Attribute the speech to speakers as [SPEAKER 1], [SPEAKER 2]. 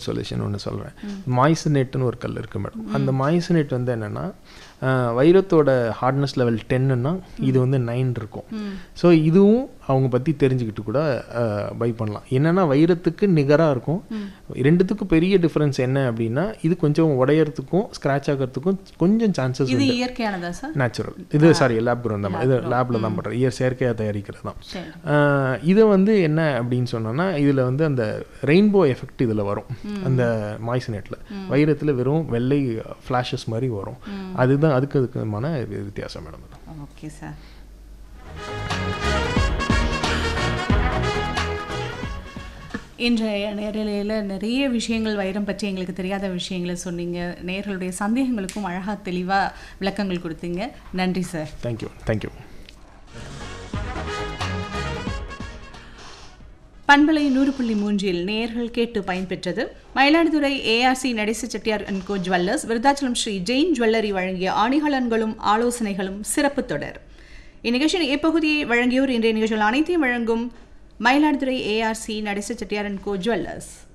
[SPEAKER 1] solution ஒன்று சொல்கிறேன் மாய்சனேட்னு ஒரு கல் இருக்குது மேடம் அந்த மாய்சனேட் வந்து என்னென்னா வைரத்தோட ஹார்ட்னஸ் லெவல் டென்னுன்னா இது வந்து நைன் இருக்கும் ஸோ இதுவும் அவங்க பற்றி தெரிஞ்சுக்கிட்டு கூட பை பண்ணலாம் என்னென்னா வைரத்துக்கு நிகராக இருக்கும் ரெண்டுத்துக்கும் பெரிய டிஃப்ரென்ஸ் என்ன அப்படின்னா இது கொஞ்சம் உடையறதுக்கும் ஸ்க்ராட்ச் ஆகிறதுக்கும் கொஞ்சம் சான்சஸ்
[SPEAKER 2] இது இயற்கையானதா சார்
[SPEAKER 1] நேச்சுரல் இது சாரி லேப் குரோன் தான் இது லேபில் தான் பண்ணுறது இயர் செயற்கையாக தயாரிக்கிறது தான்
[SPEAKER 2] சரி
[SPEAKER 1] ஆஹ் இது வந்து என்ன அப்படின்னு சொன்னோன்னா இதில் வந்து அந்த ரெயின்போ எஃபெக்ட் இதில் வரும் அந்த மாய்சனேட்டில் வைரத்தில் வெறும் வெள்ளை ஃப்ளாஷஸ் மாதிரி வரும் அதுதான் அதுக்கு அதுக்குமான வித்தியாசம் மேடம்
[SPEAKER 2] ஓகே சார் இன்றைய நேரலையில் நிறைய விஷயங்கள் வைரம் பற்றி எங்களுக்கு தெரியாத விஷயங்களை சொன்னீங்க நேர்களுடைய சந்தேகங்களுக்கும் அழகாக தெளிவாக விளக்கங்கள் கொடுத்தீங்க நன்றி சார்
[SPEAKER 1] தேங்க்யூ தேங்க்யூ
[SPEAKER 2] பண்பலை நூறு புள்ளி மூன்றில் நேர்கள் கேட்டு பயன்பெற்றது Mayiladuthurai ARC Natesa Chettiar and co jewellers Virudhachalam Sri Jain jewellery வழங்கிய ஆணிகலன்களும் ஆலோசனைகளும் சிறப்பு தொடர் இந்நிகழ்ச்சியின் எப்பகுதியை வழங்கியோர் இன்றைய நிகழ்ச்சிகள் அனைத்தையும் வழங்கும் Mayiladuthurai ARC Natesa Chettiar and co jewellers